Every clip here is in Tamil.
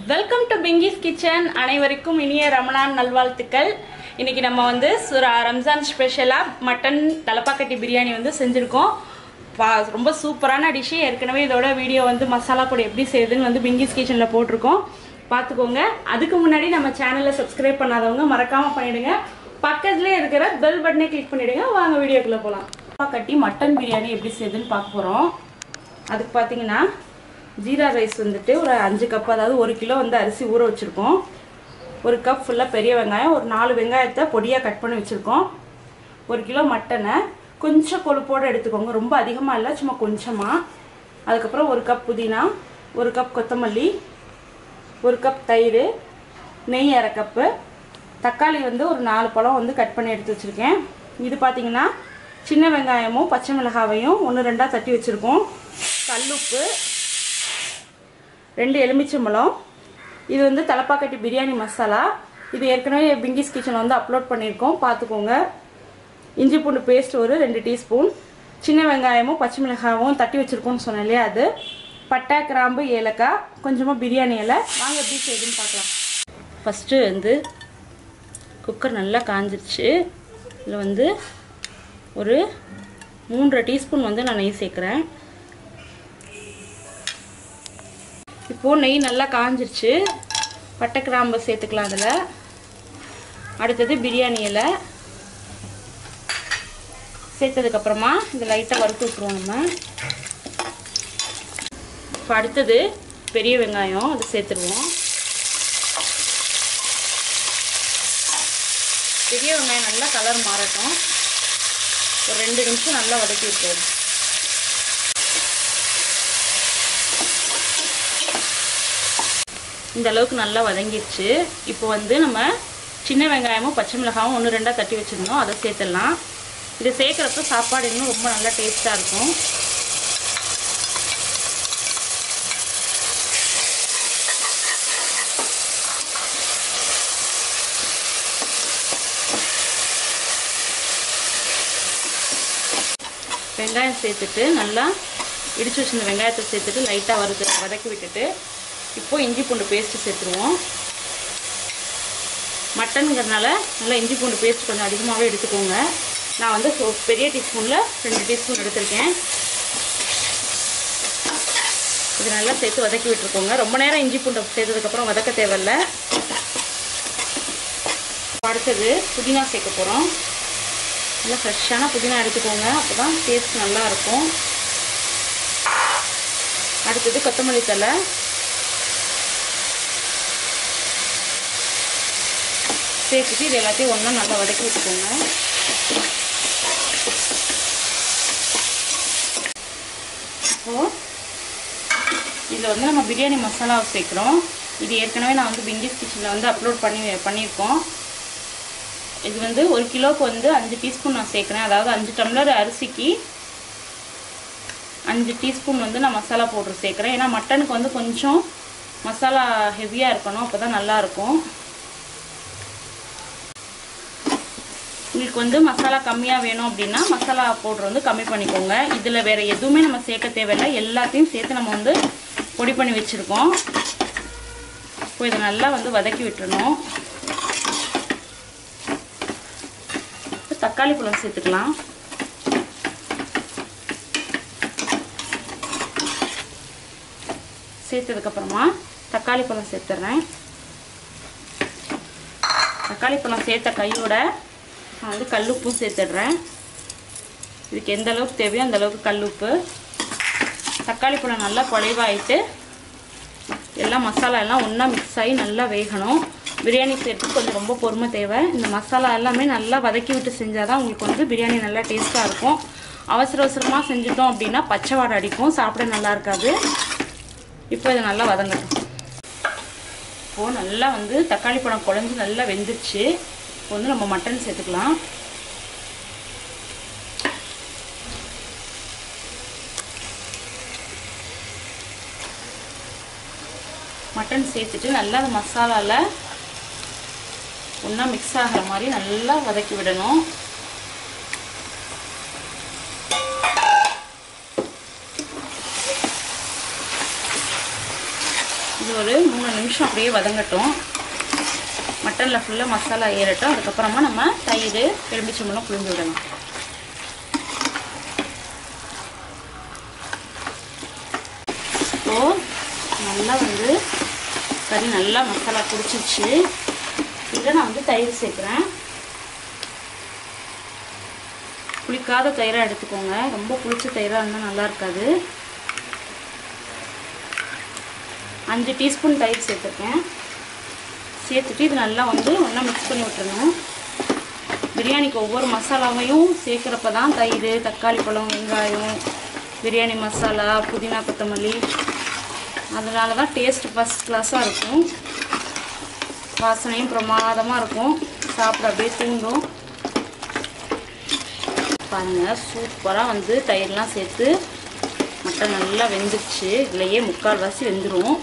வெல்கம் டு பிங்கிஸ் கிச்சன் அனைவருக்கும் இனிய ரமணான் நல்வாழ்த்துக்கள் இன்னைக்கு நம்ம வந்து சுரா ரம்ஜான் ஸ்பெஷலாக மட்டன் தலப்பாக்கட்டி பிரியாணி வந்து செஞ்சுருக்கோம் பா ரொம்ப சூப்பரான டிஷ்ஷு ஏற்கனவே இதோட வீடியோ வந்து மசாலா பொடி எப்படி செய்யுதுன்னு வந்து பிங்கிஸ் கிச்சனில் போட்டிருக்கோம் பார்த்துக்கோங்க அதுக்கு முன்னாடி நம்ம சேனலை சப்ஸ்கிரைப் பண்ணாதவங்க மறக்காமல் பண்ணிடுங்க பக்கத்துலேயே இருக்கிற பெல் பட்டனை கிளிக் பண்ணிடுங்க வாங்க வீடியோக்குள்ளே போகலாம் தலப்பாக்கட்டி மட்டன் பிரியாணி எப்படி செய்யுதுன்னு பார்க்க போகிறோம் அதுக்கு பார்த்தீங்கன்னா ஜீரா ரைஸ் வந்துட்டு ஒரு அஞ்சு கப் அதாவது ஒரு கிலோ வந்து அரிசி ஊற வச்சுருக்கோம் ஒரு கப் ஃபுல்லாக பெரிய வெங்காயம் ஒரு நாலு வெங்காயத்தை பொடியாக கட் பண்ணி வச்சுருக்கோம் ஒரு கிலோ மட்டனை கொஞ்சம் கொழுப்போடு எடுத்துக்கோங்க ரொம்ப அதிகமாக இல்லை சும்மா கொஞ்சமாக அதுக்கப்புறம் ஒரு கப் புதினா ஒரு கப் கொத்தமல்லி ஒரு கப் தயிர் நெய் அரை கப்பு தக்காளி வந்து ஒரு நாலு பழம் வந்து கட் பண்ணி எடுத்து வச்சுருக்கேன் இது பார்த்தீங்கன்னா சின்ன வெங்காயமும் பச்சை மிளகாவையும் ஒன்று ரெண்டாக தட்டி வச்சுருக்கோம் கல்லுப்பு ரெண்டு எலுமிச்சம்பழம் இது வந்து தலப்பாக்கட்டி பிரியாணி மசாலா இது ஏற்கனவே பிங்கிஸ் கிச்சன் வந்து அப்லோட் பண்ணியிருக்கோம் பார்த்துக்கோங்க இஞ்சி பூண்டு பேஸ்ட் ஒரு ரெண்டு டீஸ்பூன் சின்ன வெங்காயமும் பச்சை மிளகாயும் தட்டி வச்சுருக்கோம்னு சொன்னேன் இல்லையா அது பட்டை கிராம்பு ஏலக்காய் கொஞ்சமாக பிரியாணி இலை வாங்க எப்படி செய்யுதுன்னு பார்க்கலாம் ஃபஸ்ட்டு வந்து குக்கர் நல்லா காஞ்சிருச்சு இதில் வந்து ஒரு மூன்றரை டீஸ்பூன் வந்து நான் நெய் சேர்க்குறேன் இப்போது நெய் நல்லா காஞ்சிருச்சு பட்டை கிராம்பு சேர்த்துக்கலாம் அதில் அடுத்தது பிரியாணி இலை சேர்த்ததுக்கப்புறமா இதை லைட்டாக வறுத்து விட்ருவோம் நம்ம இப்போ அடுத்தது பெரிய வெங்காயம் அதை சேர்த்துருவோம் பெரிய வெங்காயம் நல்லா கலர் மாறட்டும் ஒரு ரெண்டு நிமிஷம் நல்லா வதக்கி விட்டுருவோம் இந்த அளவுக்கு நல்லா வதங்கிடுச்சு இப்போ வந்து நம்ம சின்ன வெங்காயமும் பச்சை மிளகாயும் ஒன்று ரெண்டாக தட்டி வச்சுருந்தோம் அதை சேர்த்துடலாம் இதை சேர்க்குறப்ப சாப்பாடு இன்னும் ரொம்ப நல்லா டேஸ்ட்டாக இருக்கும் வெங்காயம் சேர்த்துட்டு நல்லா இடிச்சு வச்சிருந்த வெங்காயத்தை சேர்த்துட்டு லைட்டாக வறுத்து வதக்கி விட்டுட்டு இப்போ இஞ்சி பூண்டு பேஸ்ட்டு சேர்த்துருவோம் மட்டனுங்கிறதுனால நல்லா இஞ்சி பூண்டு பேஸ்ட் கொஞ்சம் அதிகமாகவே எடுத்துக்கோங்க நான் வந்து பெரிய டீஸ்பூனில் ரெண்டு டீஸ்பூன் எடுத்திருக்கேன் இது நல்லா சேர்த்து வதக்கி விட்டுருக்கோங்க ரொம்ப நேரம் இஞ்சி பூண்டை சேர்த்ததுக்கப்புறம் வதக்க தேவையில்ல அடுத்தது புதினா சேர்க்க போகிறோம் நல்லா ஃப்ரெஷ்ஷான புதினா எடுத்துக்கோங்க அப்போ தான் டேஸ்ட் நல்லாயிருக்கும் அடுத்தது கொத்தமல்லி தலை சேர்த்துட்டு இது எல்லாத்தையும் ஒன்றா நல்லா வதக்கி விட்டுக்கோங்க இப்போது இதில் வந்து நம்ம பிரியாணி மசாலாவை சேர்க்குறோம் இது ஏற்கனவே நான் வந்து பிங்கிஸ் கிச்சனில் வந்து அப்லோட் பண்ணி பண்ணியிருக்கோம் இது வந்து ஒரு கிலோவுக்கு வந்து அஞ்சு டீஸ்பூன் நான் சேர்க்குறேன் அதாவது அஞ்சு டம்ளர் அரிசிக்கு அஞ்சு டீஸ்பூன் வந்து நான் மசாலா பவுட்ரு சேர்க்குறேன் ஏன்னா மட்டனுக்கு வந்து கொஞ்சம் மசாலா ஹெவியாக இருக்கணும் அப்போ தான் நல்லாயிருக்கும் உங்களுக்கு வந்து மசாலா கம்மியாக வேணும் அப்படின்னா மசாலா பவுட்ரு வந்து கம்மி பண்ணிக்கோங்க இதில் வேறு எதுவுமே நம்ம சேர்க்க தேவையில்லை எல்லாத்தையும் சேர்த்து நம்ம வந்து பொடி பண்ணி வச்சுருக்கோம் இப்போ இதை நல்லா வந்து வதக்கி விட்டுறணும் தக்காளி பழம் சேர்த்துக்கலாம் சேர்த்ததுக்கப்புறமா தக்காளி பழம் சேர்த்துட்றேன் தக்காளி பழம் சேர்த்த கையோட நான் வந்து கல்லுப்பும் சேர்த்துடுறேன் இதுக்கு எந்த அளவுக்கு தேவையோ அந்த அளவுக்கு கல்லுப்பு தக்காளி பழம் நல்லா குழைவாயிட்டு எல்லாம் மசாலா எல்லாம் ஒன்றா மிக்ஸ் ஆகி நல்லா வேகணும் பிரியாணி செய்யறதுக்கு கொஞ்சம் ரொம்ப பொறுமை தேவை இந்த மசாலா எல்லாமே நல்லா வதக்கி விட்டு செஞ்சால் தான் உங்களுக்கு வந்து பிரியாணி நல்லா டேஸ்ட்டாக இருக்கும் அவசர அவசரமாக செஞ்சுட்டோம் அப்படின்னா பச்சை வாடை அடிக்கும் சாப்பிட நல்லா இருக்காது இப்போ இதை நல்லா வதங்கட்டும் இப்போது நல்லா வந்து தக்காளி பழம் குழஞ்சி நல்லா வெந்துருச்சு இப்போ வந்து நம்ம மட்டன் சேர்த்துக்கலாம் மட்டன் சேர்த்துட்டு நல்லா அந்த மசாலாவில் ஒன்றா மிக்ஸ் ஆகிற மாதிரி நல்லா வதக்கி விடணும் இது ஒரு மூணு நிமிஷம் அப்படியே வதங்கட்டும் மட்டனில் ஃபுல்லாக மசாலா ஏறட்டும் அதுக்கப்புறமா நம்ம தயிர் எலுமிச்சம்பழம் புளிஞ்சு விடலாம் இப்போது நல்லா வந்து கறி நல்லா மசாலா பிடிச்சிச்சு இதில் நான் வந்து தயிர் சேர்க்குறேன் புளிக்காத தயிராக எடுத்துக்கோங்க ரொம்ப புளிச்ச தயிராக இருந்தால் நல்லா இருக்காது அஞ்சு டீஸ்பூன் தயிர் சேர்த்துருக்கேன் சேர்த்துட்டு இது நல்லா வந்து ஒன்றா மிக்ஸ் பண்ணி விட்டுருணும் பிரியாணிக்கு ஒவ்வொரு மசாலாவையும் சேர்க்குறப்ப தான் தயிர் தக்காளி பழம் வெங்காயம் பிரியாணி மசாலா புதினா கொத்தமல்லி அதனால தான் டேஸ்ட் ஃபஸ்ட் கிளாஸாக இருக்கும் வாசனையும் பிரமாதமாக இருக்கும் சாப்பிட அப்படியே தூண்டும் பாருங்கள் சூப்பராக வந்து தயிர்லாம் சேர்த்து மட்டன் நல்லா வெந்துருச்சு இதுலையே முக்கால்வாசி வெந்துடும்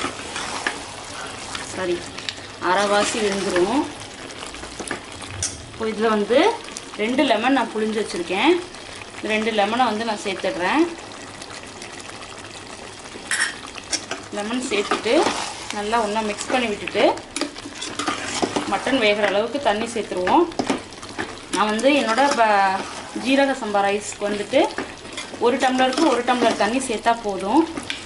சாரி அரைவாசி வெந்துடும் இப்போ இதில் வந்து ரெண்டு லெமன் நான் புளிஞ்சு வச்சுருக்கேன் ரெண்டு லெமனை வந்து நான் சேர்த்துடுறேன் லெமன் சேர்த்துட்டு நல்லா ஒன்றா மிக்ஸ் பண்ணி விட்டுட்டு மட்டன் வேகிற அளவுக்கு தண்ணி சேர்த்துருவோம் நான் வந்து என்னோட ப ஜீரக சம்பா ரைஸ்க்கு வந்துட்டு ஒரு டம்ளருக்கு ஒரு டம்ளர் தண்ணி சேர்த்தா போதும்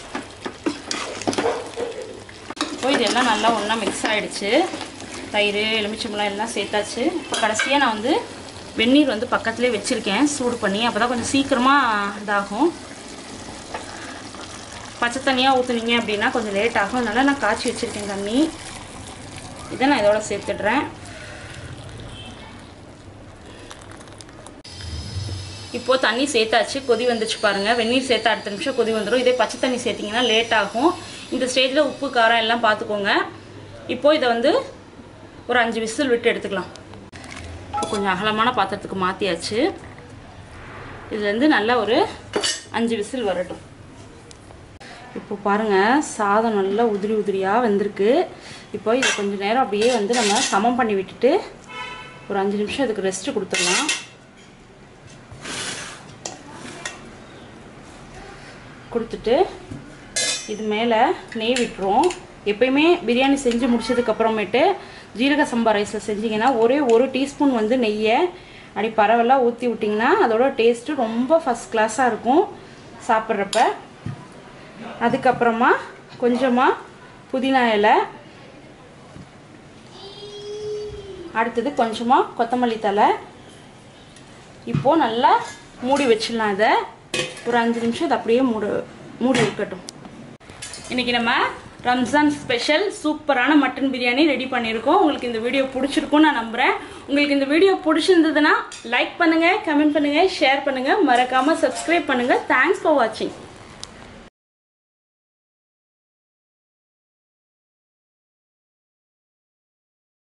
இப்போ இதெல்லாம் நல்லா ஒன்றா மிக்ஸ் ஆகிடுச்சு தயிர் எலுமிச்சம்பழம் எல்லாம் சேர்த்தாச்சு இப்போ கடைசியாக நான் வந்து வெந்நீர் வந்து பக்கத்துலேயே வச்சுருக்கேன் சூடு பண்ணி அப்போ தான் கொஞ்சம் சீக்கிரமாக இதாகும் பச்சை தண்ணியாக ஊற்றுனீங்க அப்படின்னா கொஞ்சம் லேட் ஆகும் அதனால் நான் காய்ச்சி வச்சுருக்கேன் தண்ணி இதை நான் இதோட சேர்த்துடுறேன் இப்போது தண்ணி சேர்த்தாச்சு கொதி வந்துச்சு பாருங்கள் வெந்நீர் சேர்த்தா அடுத்த நிமிஷம் கொதி வந்துடும் இதே பச்சை தண்ணி சேர்த்திங்கன்னா லேட் ஆகும் இந்த ஸ்டேஜில் உப்பு காரம் எல்லாம் பார்த்துக்கோங்க இப்போது இதை வந்து ஒரு அஞ்சு விசில் விட்டு எடுத்துக்கலாம் இப்போ கொஞ்சம் அகலமான பாத்திரத்துக்கு மாற்றியாச்சு இதுலேருந்து நல்லா ஒரு அஞ்சு விசில் வரட்டும் இப்போ பாருங்கள் சாதம் நல்லா உதிரி உதிரியாக வெந்திருக்கு இப்போ இது கொஞ்சம் நேரம் அப்படியே வந்து நம்ம சமம் பண்ணி விட்டுட்டு ஒரு அஞ்சு நிமிஷம் இதுக்கு ரெஸ்ட்டு கொடுத்துடலாம் கொடுத்துட்டு இது மேலே நெய் விட்டுருவோம் எப்பயுமே பிரியாணி செஞ்சு முடிச்சதுக்கப்புறமேட்டு ஜீரக சம்பா ரைஸில் செஞ்சிங்கன்னா ஒரே ஒரு டீஸ்பூன் வந்து நெய்யை அப்படி பரவலாக ஊற்றி விட்டிங்கன்னா அதோட டேஸ்ட்டு ரொம்ப ஃபஸ்ட் கிளாஸாக இருக்கும் சாப்பிட்றப்ப அதுக்கப்புறமா கொஞ்சமாக புதினா இலை அடுத்தது கொஞ்சமாக கொத்தமல்லி தலை இப்போது நல்லா மூடி வச்சிடலாம் இதை ஒரு அஞ்சு நிமிஷம் இது அப்படியே மூட மூடி இருக்கட்டும் இன்றைக்கி நம்ம ரம்ஜான் ஸ்பெஷல் சூப்பரான மட்டன் பிரியாணி ரெடி பண்ணியிருக்கோம் உங்களுக்கு இந்த வீடியோ பிடிச்சிருக்கும்னு நான் நம்புகிறேன் உங்களுக்கு இந்த வீடியோ பிடிச்சிருந்ததுன்னா லைக் பண்ணுங்கள் கமெண்ட் பண்ணுங்கள் ஷேர் பண்ணுங்கள் மறக்காமல் சப்ஸ்கிரைப் பண்ணுங்கள் தேங்க்ஸ் ஃபார் வாட்சிங்